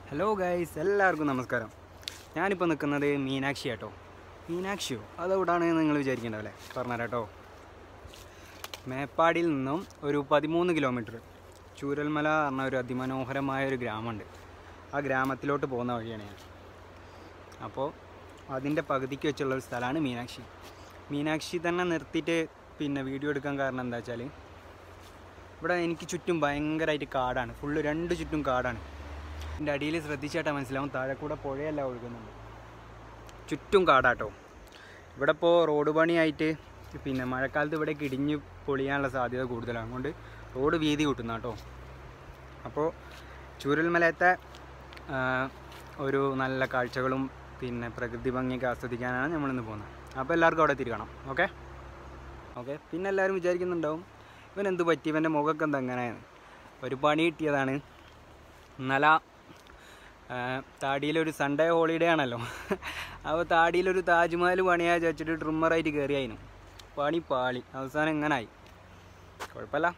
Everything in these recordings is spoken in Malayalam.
ഹലോ ഗൈസ് എല്ലാവർക്കും നമസ്കാരം ഞാനിപ്പോൾ നിൽക്കുന്നത് മീനാക്ഷി ആട്ടോ മീനാക്ഷിയോ അതെവിടാണ് നിങ്ങൾ വിചാരിക്കേണ്ടതല്ലേ പറഞ്ഞുതരാം കേട്ടോ മേപ്പാടിയിൽ നിന്നും ഒരു പതിമൂന്ന് കിലോമീറ്റർ ചൂരൽമല പറഞ്ഞ ഒരു അതിമനോഹരമായ ഒരു ഗ്രാമമുണ്ട് ആ ഗ്രാമത്തിലോട്ട് പോകുന്ന വഴിയാണ് ഞാൻ അപ്പോൾ അതിൻ്റെ പകുതിക്ക് വെച്ചുള്ള ഒരു സ്ഥലമാണ് മീനാക്ഷി മീനാക്ഷി തന്നെ നിർത്തിയിട്ട് പിന്നെ വീഡിയോ എടുക്കാൻ കാരണം എന്താ വെച്ചാൽ ഇവിടെ എനിക്ക് ചുറ്റും ഭയങ്കരമായിട്ട് കാടാണ് ഫുള്ള് രണ്ട് ചുറ്റും കാടാണ് എൻ്റെ അടിയിൽ ശ്രദ്ധിച്ചാട്ടാ മനസ്സിലാവും താഴെ കൂടെ പുഴയല്ല ഒഴുകുന്നുണ്ട് ചുറ്റും കാടാട്ടോ ഇവിടെ ഇപ്പോൾ റോഡ് പണിയായിട്ട് പിന്നെ മഴക്കാലത്ത് ഇവിടെ ഇടിഞ്ഞ് പൊളിയാനുള്ള സാധ്യത കൂടുതലാണ് അതുകൊണ്ട് റോഡ് വീതി കൂട്ടുന്ന കേട്ടോ അപ്പോൾ ചൂരൽമലയത്തെ ആ, ഒരു നല്ല കാഴ്ചകളും പിന്നെ പ്രകൃതി ഭംഗിയൊക്കെ ആസ്വദിക്കാനാണ് നമ്മളിന്ന് പോകുന്നത് അപ്പോൾ എല്ലാവർക്കും അവിടെ തിരിക്കണം ഓക്കെ ഓക്കെ പിന്നെ എല്ലാവരും വിചാരിക്കുന്നുണ്ടാവും ഇവൻ എന്ത് പറ്റി ഇവൻ്റെ മുഖമൊക്കെ എന്താ അങ്ങനെയാണ് ഒരു പണി കിട്ടിയതാണ് ഇന്നലെ താടിയിലൊരു സൺഡേ ഹോളിഡേ ആണല്ലോ അപ്പോൾ താടിയിലൊരു താജ്മഹൽ പണിയാ വെച്ചിട്ട് ട്രിമ്മറായിട്ട് കയറിയായിരുന്നു പണി പാളി അവസാനം ഇങ്ങനായി കുഴപ്പമില്ല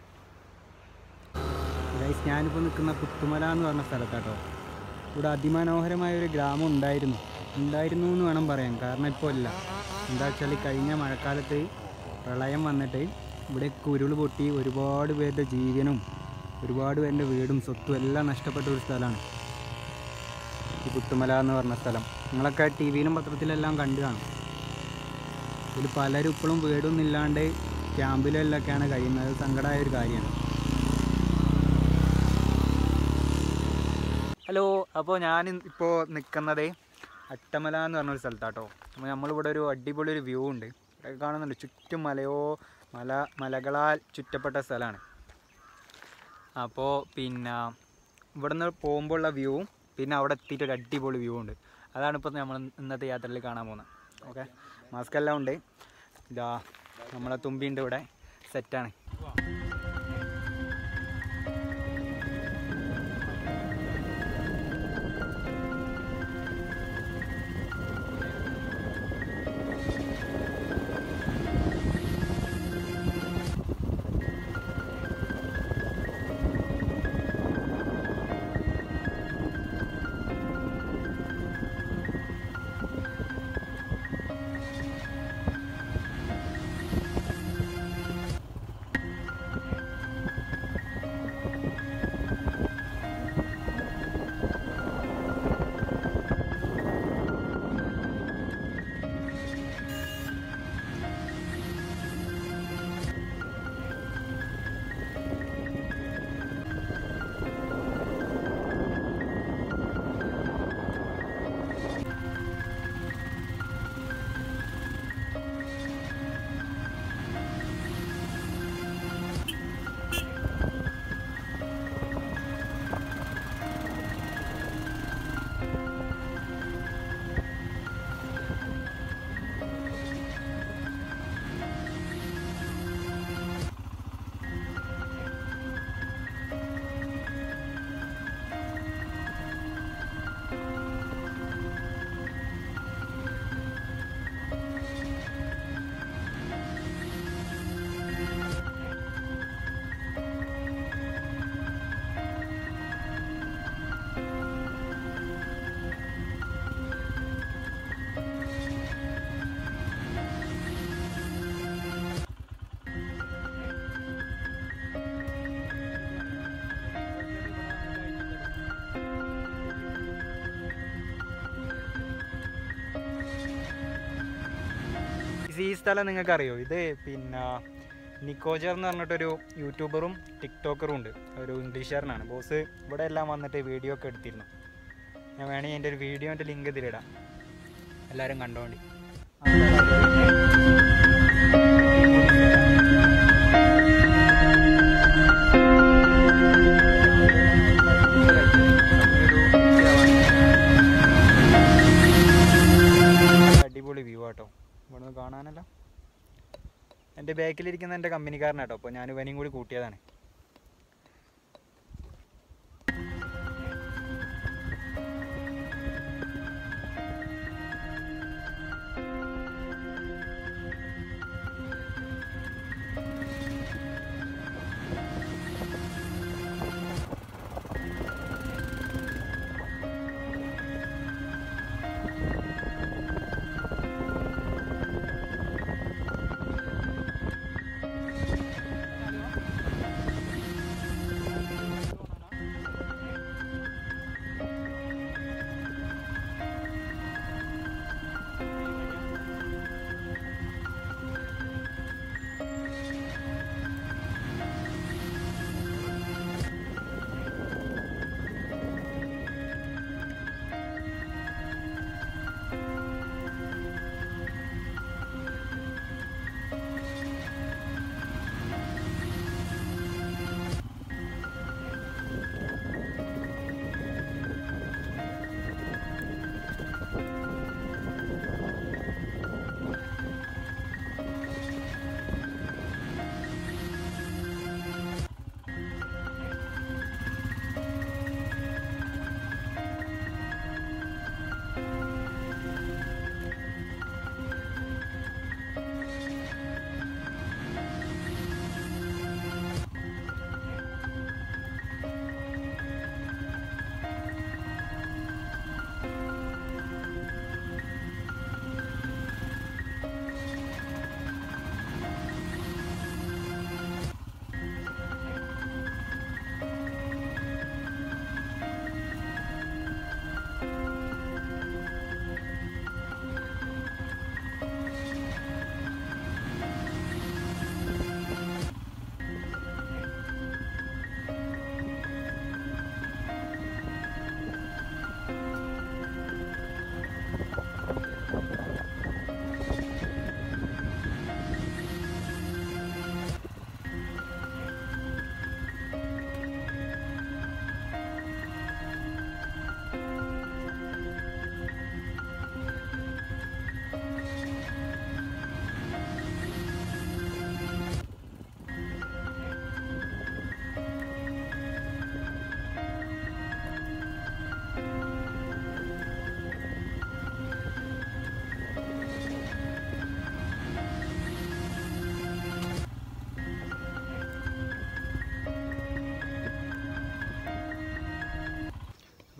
ഗൈസ് ഞാനിപ്പോൾ നിൽക്കുന്ന പുത്തുമല എന്ന് പറഞ്ഞ സ്ഥലത്താട്ടോ ഇവിടെ അതിമനോഹരമായ ഒരു ഗ്രാമം ഉണ്ടായിരുന്നു ഉണ്ടായിരുന്നു എന്ന് വേണം പറയാൻ കാരണം ഇപ്പോൾ ഇല്ല എന്താ വെച്ചാൽ കഴിഞ്ഞ മഴക്കാലത്ത് പ്രളയം വന്നിട്ട് ഇവിടെ കുരുൾ പൊട്ടി ഒരുപാട് പേരുടെ ജീവനും ഒരുപാട് പേരുടെ വീടും സ്വത്തും എല്ലാം നഷ്ടപ്പെട്ട ഒരു സ്ഥലമാണ് ഈ പുത്തുമല എന്ന് പറഞ്ഞ സ്ഥലം നിങ്ങളൊക്കെ ടി വിയിലും പത്രത്തിലെല്ലാം കണ്ടു കാണും ഇതിൽ പലരും ഇപ്പോഴും വീടൊന്നും ഇല്ലാണ്ട് ക്യാമ്പിലെല്ലൊക്കെയാണ് കഴിയുന്നത് അത് സങ്കടമായ ഒരു കാര്യമാണ് ഹലോ അപ്പോൾ ഞാൻ ഇപ്പോൾ നിൽക്കുന്നത് അട്ടമല എന്ന് പറഞ്ഞൊരു സ്ഥലത്താട്ടോ അപ്പോൾ നമ്മളിവിടെ ഒരു അടിപൊളി ഒരു വ്യൂ ഉണ്ട് ഇവിടെ കാണുന്നുണ്ട് ചുറ്റും മലയോ മല മലകളാൽ ചുറ്റപ്പെട്ട സ്ഥലമാണ് അപ്പോൾ പിന്നെ ഇവിടുന്ന് പോകുമ്പോൾ ഉള്ള വ്യൂവും പിന്നെ അവിടെ എത്തിയിട്ട് ഒരു അടിപൊളി വ്യൂ ഉണ്ട് അതാണ് ഇപ്പോൾ നമ്മൾ ഇന്നത്തെ യാത്രയിൽ കാണാൻ പോകുന്നത് ഓക്കെ മാസ്ക് എല്ലാം ഉണ്ട് ഇതാ നമ്മളെ തുമ്പിയുണ്ട് ഇവിടെ സെറ്റാണ് ഈ സ്ഥലം നിങ്ങൾക്ക് അറിയോ ഇത് പിന്നെ നിക്കോജർ എന്ന് പറഞ്ഞിട്ടൊരു യൂട്യൂബറും ടിക്ടോക്കറും ഉണ്ട് ഒരു ഇംഗ്ലീഷുകാരനാണ് ബോസ് ഇവിടെ എല്ലാം വന്നിട്ട് വീഡിയോ ഒക്കെ എടുത്തിരുന്നു ഞാൻ വേണമെങ്കിൽ എൻ്റെ ഒരു വീഡിയോൻ്റെ ലിങ്ക് ഇതിലിടാം എല്ലാവരും കണ്ടോണ്ടി അടിപൊളി വ്യൂ ആട്ടോ ഇവിടെ നിന്ന് കാണാനല്ല എൻ്റെ ബാക്കിലിരിക്കുന്ന എൻ്റെ കമ്പനിക്കാരനാട്ടോ അപ്പോൾ ഞാൻ ഇവനെയും കൂടി കൂട്ടിയതാണ്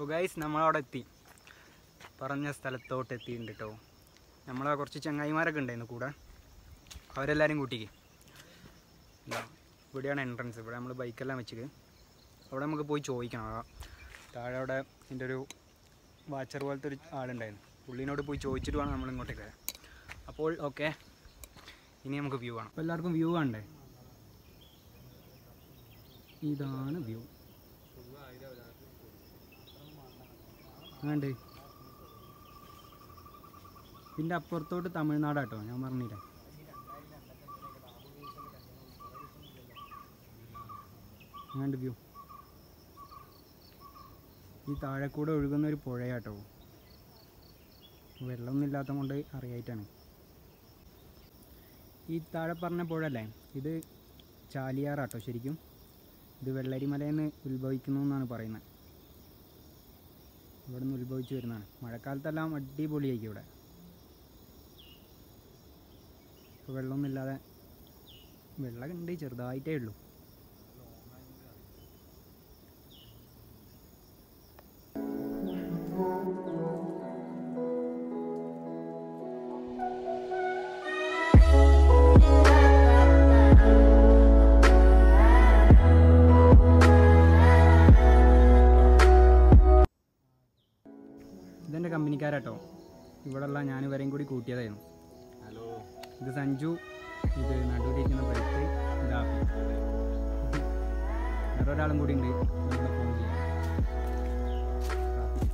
അപ്പോൾ ഗൈസ് നമ്മളവിടെ എത്തി പറഞ്ഞ സ്ഥലത്തോട്ട് എത്തിയിട്ടുണ്ട് കേട്ടോ നമ്മളെ കുറച്ച് ചങ്ങായിമാരൊക്കെ ഉണ്ടായിരുന്നു കൂടെ അവരെല്ലാവരും കൂട്ടിക്ക് എന്താ ഇവിടെയാണ് എൻട്രൻസ് ഇവിടെ നമ്മൾ ബൈക്കെല്ലാം വെച്ചിട്ട് അവിടെ നമുക്ക് പോയി ചോദിക്കണം ആ താഴെ അവിടെ എൻ്റെ ഒരു വാച്ചർ പോലത്തെ ഒരു ആളുണ്ടായിരുന്നു പുള്ളിനോട് പോയി ചോദിച്ചിട്ട് വേണം നമ്മൾ ഇങ്ങോട്ടേക്ക് വരാൻ അപ്പോൾ ഓക്കെ ഇനി നമുക്ക് വ്യൂ ആണ് അപ്പോൾ എല്ലാവർക്കും വ്യൂ വേണ്ടേ ഇതാണ് വ്യൂ വേണ്ടേ ഇതിൻ്റെ അപ്പുറത്തോട്ട് തമിഴ്നാടാട്ടോ ഞാൻ പറഞ്ഞില്ല വേണ്ട വ്യൂ ഈ താഴെ കൂടെ ഒഴുകുന്ന ഒരു പുഴയാട്ടോ വെള്ളമൊന്നും ഇല്ലാത്ത കൊണ്ട് അറിയായിട്ടാണ് ഈ താഴെ പറഞ്ഞ പുഴ അല്ലേ ഇത് ചാലിയാറാട്ടോ ശരിക്കും ഇത് വെള്ളരിമലയിൽ നിന്ന് ഉത്ഭവിക്കുന്നു എന്നാണ് പറയുന്നത് ഇവിടെ നിന്ന് ഉത്ഭവിച്ച് വരുന്നതാണ് മഴക്കാലത്തെല്ലാം അടിപൊളിയായിരിക്കും ഇവിടെ ഇപ്പോൾ വെള്ളമൊന്നും ഇല്ലാതെ വെള്ളം ഉണ്ട് ചെറുതായിട്ടേ ഉള്ളൂ ഇതെൻ്റെ കമ്പനിക്കാരാട്ടോ ഇവിടെയുള്ള ഞാൻ ഇവരെയും കൂടി കൂട്ടിയതായിരുന്നു ഹലോ ഇത് സഞ്ജു ഇത് നടുവിലിരിക്കുന്ന ബ്രൈറ്റ് ഇത് ആപ്പി വേറെ ഒരാളും കൂടി ഉണ്ട് നമ്മുടെ ഫോൺ ചെയ്യാൻ ആപ്പി.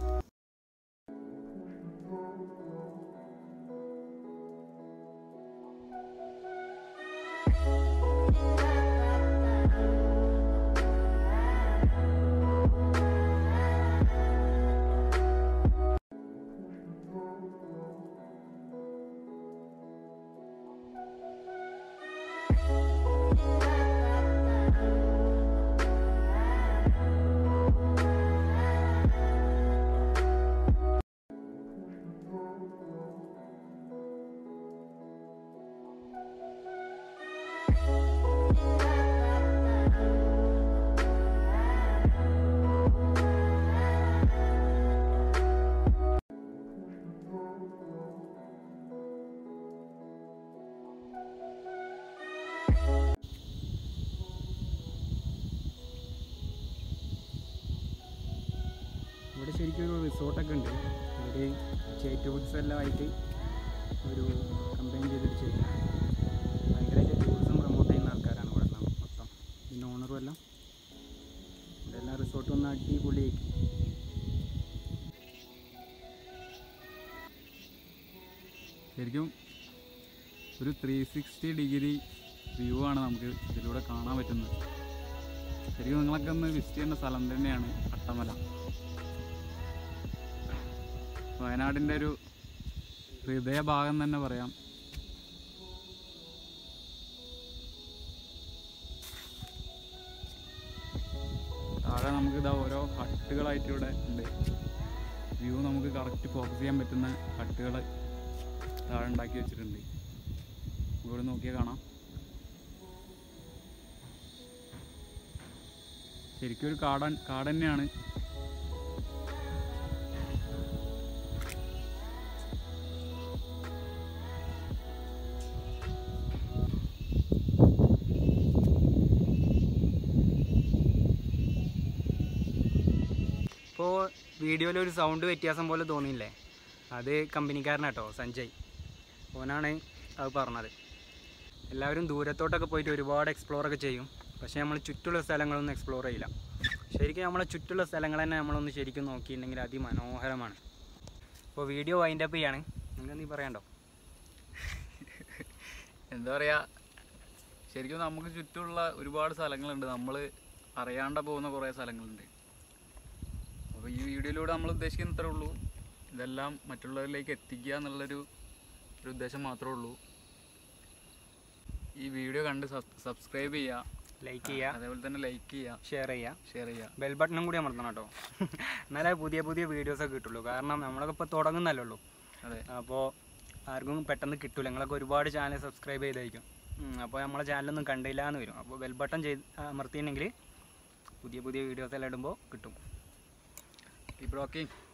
ഇവിടെ ശരിക്കും ഒരു റിസോർട്ടൊക്കെ ഉണ്ട് ഒരു ചേറ്റ് ഫുഡ്സ് എല്ലാം ആയിട്ട് ഒരു കമ്പൈൻ ചെയ്തിട്ട് ചെയ്യുന്നതാണ് ഭയങ്കരമായിട്ട് ടൂറിസം പ്രൊമോട്ട് ചെയ്യുന്ന ആൾക്കാരാണ് ഇവിടെ എല്ലാം മൊത്തം പിന്നെ ഓണറും എല്ലാം ഇവിടെ എല്ലാം റിസോർട്ടും ഒന്ന് അടിപൊളിയാക്കി ശരിക്കും ഒരു ത്രീ സിക്സ്റ്റി ഡിഗ്രി വ്യൂ ആണ് നമുക്ക് ഇതിലൂടെ കാണാൻ പറ്റുന്നത് ശരിക്കും നിങ്ങളൊക്കെ ഒന്ന് വിസിറ്റ് ചെയ്യേണ്ട സ്ഥലം തന്നെയാണ് അട്ടമല വയനാടിൻ്റെ ഒരു ഹൃദയഭാഗം തന്നെ പറയാം താഴെ നമുക്ക് ഇതാ ഓരോ ഹട്ടുകളായിട്ട് ഇവിടെ ഉണ്ട് വ്യൂ നമുക്ക് കറക്റ്റ് ഫോക്കസ് ചെയ്യാൻ പറ്റുന്ന ഹട്ടുകൾ താഴെ ഉണ്ടാക്കി വെച്ചിട്ടുണ്ട് ഇവിടെ നോക്കിയാൽ കാണാം ശരിക്കും ഒരു കാടൻ കാട് തന്നെയാണ് ഇപ്പോൾ വീഡിയോയിൽ ഒരു സൗണ്ട് വ്യത്യാസം പോലെ തോന്നിയില്ലേ അത് കമ്പനിക്കാരനാട്ടോ സഞ്ജയ് ഓനാണ് അത് പറഞ്ഞത് എല്ലാവരും ദൂരത്തോട്ടൊക്കെ പോയിട്ട് ഒരുപാട് എക്സ്പ്ലോർ ഒക്കെ ചെയ്യും പക്ഷേ നമ്മൾ ചുറ്റുള്ള സ്ഥലങ്ങളൊന്നും എക്സ്പ്ലോർ ചെയ്യില്ല ശരിക്കും നമ്മളെ ചുറ്റുള്ള സ്ഥലങ്ങൾ തന്നെ നമ്മളൊന്ന് ശരിക്കും നോക്കിയിട്ടുണ്ടെങ്കിൽ അതിമനോഹരമാണ് ഇപ്പോൾ വീഡിയോ വൈൻഡ് അപ്പ് ചെയ്യാണ് നിങ്ങൾക്ക് നീ പറയണ്ടോ എന്താ പറയുക ശരിക്കും നമുക്ക് ചുറ്റുമുള്ള ഒരുപാട് സ്ഥലങ്ങളുണ്ട് നമ്മൾ അറിയാണ്ട പോകുന്ന കുറേ സ്ഥലങ്ങളുണ്ട് അപ്പോൾ ഈ വീഡിയോയിലൂടെ നമ്മൾ ഉദ്ദേശിക്കുന്ന ഇത്രേ ഉള്ളൂ ഇതെല്ലാം മറ്റുള്ളവരിലേക്ക് എത്തിക്കുക എന്നുള്ളൊരു ഒരു ഉദ്ദേശം മാത്രമേ ഉള്ളൂ ഈ വീഡിയോ കണ്ട് സബ്സ്ക്രൈബ് ചെയ്യുക ലൈക്ക് ചെയ്യുക അതേപോലെ തന്നെ ലൈക്ക് ചെയ്യുക ഷെയർ ചെയ്യുക ഷെയർ ചെയ്യുക ബെൽ ബട്ടണും കൂടി അമർത്തണം കേട്ടോ എന്നാലേ പുതിയ പുതിയ വീഡിയോസൊക്കെ കിട്ടുള്ളൂ കാരണം നമ്മളൊക്കെ ഇപ്പോൾ തുടങ്ങുന്നല്ലേ ഉള്ളൂ അതെ അപ്പോൾ ആർക്കും പെട്ടെന്ന് കിട്ടില്ല നിങ്ങളൊക്കെ ഒരുപാട് ചാനൽ സബ്സ്ക്രൈബ് ചെയ്തായിരിക്കും അപ്പോൾ നമ്മളെ ചാനലൊന്നും കണ്ടില്ല എന്ന് വരും അപ്പോൾ ബെൽ ബട്ടൺ ചെയ്ത് അമർത്തിയിട്ടുണ്ടെങ്കിൽ പുതിയ പുതിയ വീഡിയോസ് എല്ലാം ഇടുമ്പോൾ കിട്ടും ഈ ബ്രോക്കിംഗ്